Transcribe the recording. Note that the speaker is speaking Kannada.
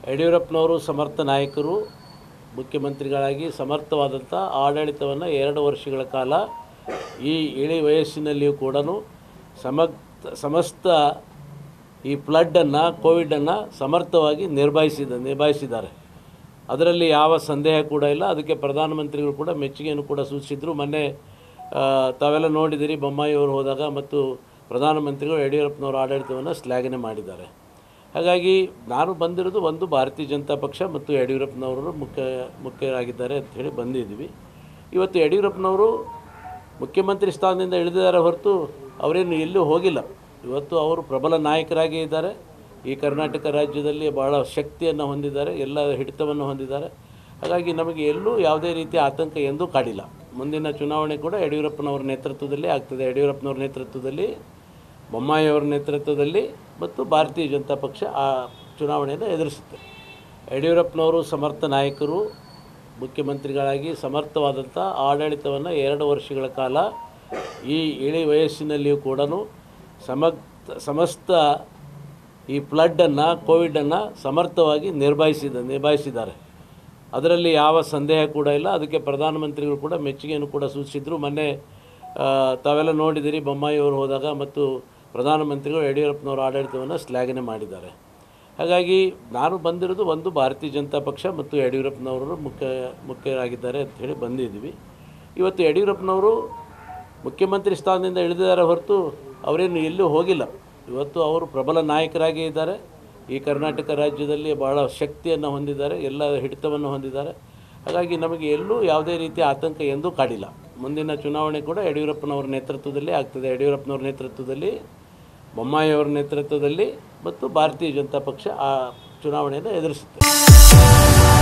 ಯಡಿಯೂರಪ್ಪನವರು ಸಮರ್ಥ ನಾಯಕರು ಮುಖ್ಯಮಂತ್ರಿಗಳಾಗಿ ಸಮರ್ಥವಾದಂಥ ಆಡಳಿತವನ್ನು ಎರಡು ವರ್ಷಗಳ ಕಾಲ ಈ ಇಳಿ ವಯಸ್ಸಿನಲ್ಲಿಯೂ ಕೂಡ ಸಮಗ್ ಸಮಸ್ತ ಈ ಫ್ಲಡ್ಡನ್ನು ಕೋವಿಡನ್ನು ಸಮರ್ಥವಾಗಿ ನಿರ್ಭಾಯಿಸಿದ ನಿಭಾಯಿಸಿದ್ದಾರೆ ಅದರಲ್ಲಿ ಯಾವ ಸಂದೇಹ ಕೂಡ ಇಲ್ಲ ಅದಕ್ಕೆ ಪ್ರಧಾನಮಂತ್ರಿಗಳು ಕೂಡ ಮೆಚ್ಚುಗೆಯನ್ನು ಕೂಡ ಸೂಚಿಸಿದರು ಮೊನ್ನೆ ಆ, ತಾವೆಲ್ಲ ನೋಡಿದಿರಿ ಬೊಮ್ಮಾಯಿ ಅವರು ಹೋದಾಗ ಮತ್ತು ಪ್ರಧಾನಮಂತ್ರಿಗಳು ಯಡಿಯೂರಪ್ಪನವರ ಆಡಳಿತವನ್ನು ಶ್ಲಾಘನೆ ಮಾಡಿದ್ದಾರೆ ಹಾಗಾಗಿ ನಾನು ಬಂದಿರೋದು ಒಂದು ಭಾರತೀಯ ಜನತಾ ಪಕ್ಷ ಮತ್ತು ಯಡಿಯೂರಪ್ಪನವರು ಮುಖ್ಯ ಮುಖ್ಯರಾಗಿದ್ದಾರೆ ಅಂತ ಹೇಳಿ ಬಂದಿದ್ದೀವಿ ಇವತ್ತು ಯಡಿಯೂರಪ್ಪನವರು ಮುಖ್ಯಮಂತ್ರಿ ಸ್ಥಾನದಿಂದ ಇಳಿದಿದ್ದಾರೆ ಹೊರತು ಅವರೇನು ಎಲ್ಲೂ ಹೋಗಿಲ್ಲ ಇವತ್ತು ಅವರು ಪ್ರಬಲ ನಾಯಕರಾಗಿ ಇದ್ದಾರೆ ಈ ಕರ್ನಾಟಕ ರಾಜ್ಯದಲ್ಲಿ ಬಹಳ ಶಕ್ತಿಯನ್ನು ಹೊಂದಿದ್ದಾರೆ ಎಲ್ಲ ಹಿಡಿತವನ್ನು ಹೊಂದಿದ್ದಾರೆ ಹಾಗಾಗಿ ನಮಗೆ ಎಲ್ಲೂ ಯಾವುದೇ ರೀತಿಯ ಆತಂಕ ಎಂದೂ ಕಾಡಿಲ್ಲ ಮುಂದಿನ ಚುನಾವಣೆ ಕೂಡ ಯಡಿಯೂರಪ್ಪನವರ ನೇತೃತ್ವದಲ್ಲಿ ಆಗ್ತದೆ ಯಡಿಯೂರಪ್ಪನವರ ನೇತೃತ್ವದಲ್ಲಿ ಬೊಮ್ಮಾಯಿಯವರ ನೇತೃತ್ವದಲ್ಲಿ ಮತ್ತು ಭಾರತೀಯ ಜನತಾ ಪಕ್ಷ ಆ ಚುನಾವಣೆಯನ್ನು ಎದುರಿಸುತ್ತೆ ಯಡಿಯೂರಪ್ಪನವರು ಸಮರ್ಥ ನಾಯಕರು ಮುಖ್ಯಮಂತ್ರಿಗಳಾಗಿ ಸಮರ್ಥವಾದಂಥ ಆಡಳಿತವನ್ನು ಎರಡು ವರ್ಷಗಳ ಕಾಲ ಈ ಇಳಿ ವಯಸ್ಸಿನಲ್ಲಿಯೂ ಕೂಡ ಸಮಗ್ ಸಮಸ್ತ ಈ ಫ್ಲಡ್ಡನ್ನು ಕೋವಿಡನ್ನು ಸಮರ್ಥವಾಗಿ ನಿರ್ಭಾಯಿಸಿದ ನಿಭಾಯಿಸಿದ್ದಾರೆ ಅದರಲ್ಲಿ ಯಾವ ಸಂದೇಹ ಕೂಡ ಇಲ್ಲ ಅದಕ್ಕೆ ಪ್ರಧಾನಮಂತ್ರಿಗಳು ಕೂಡ ಮೆಚ್ಚುಗೆಯನ್ನು ಕೂಡ ಸೂಚಿಸಿದರು ಮೊನ್ನೆ ಆ, ತಾವೆಲ್ಲ ನೋಡಿದಿರಿ ಬೊಮ್ಮಾಯಿ ಅವರು ಹೋದಾಗ ಮತ್ತು ಪ್ರಧಾನಮಂತ್ರಿಗಳು ಯಡಿಯೂರಪ್ಪನವರ ಆಡಳಿತವನ್ನು ಶ್ಲಾಘನೆ ಮಾಡಿದ್ದಾರೆ ಹಾಗಾಗಿ ನಾನು ಬಂದಿರೋದು ಒಂದು ಭಾರತೀಯ ಜನತಾ ಪಕ್ಷ ಮತ್ತು ಯಡಿಯೂರಪ್ಪನವರು ಮುಖ್ಯ ಮುಖ್ಯರಾಗಿದ್ದಾರೆ ಅಂತ ಹೇಳಿ ಬಂದಿದ್ದೀವಿ ಇವತ್ತು ಯಡಿಯೂರಪ್ಪನವರು ಮುಖ್ಯಮಂತ್ರಿ ಸ್ಥಾನದಿಂದ ಇಳಿದಿದ್ದಾರೆ ಹೊರತು ಅವರೇನು ಎಲ್ಲೂ ಹೋಗಿಲ್ಲ ಇವತ್ತು ಅವರು ಪ್ರಬಲ ನಾಯಕರಾಗಿ ಇದ್ದಾರೆ ಈ ಕರ್ನಾಟಕ ರಾಜ್ಯದಲ್ಲಿ ಬಹಳ ಶಕ್ತಿಯನ್ನು ಹೊಂದಿದ್ದಾರೆ ಎಲ್ಲ ಹಿಡಿತವನ್ನು ಹೊಂದಿದ್ದಾರೆ ಹಾಗಾಗಿ ನಮಗೆ ಎಲ್ಲೂ ಯಾವುದೇ ರೀತಿಯ ಆತಂಕ ಎಂದೂ ಕಾಡಿಲ್ಲ ಮುಂದಿನ ಚುನಾವಣೆ ಕೂಡ ಯಡಿಯೂರಪ್ಪನವರ ನೇತೃತ್ವದಲ್ಲಿ ಆಗ್ತದೆ ಯಡಿಯೂರಪ್ಪನವರ ನೇತೃತ್ವದಲ್ಲಿ ಬೊಮ್ಮಾಯಿಯವರ ನೇತೃತ್ವದಲ್ಲಿ ಮತ್ತು ಭಾರತೀಯ ಜನತಾ ಪಕ್ಷ ಆ ಚುನಾವಣೆಯನ್ನು ಎದುರಿಸುತ್ತೆ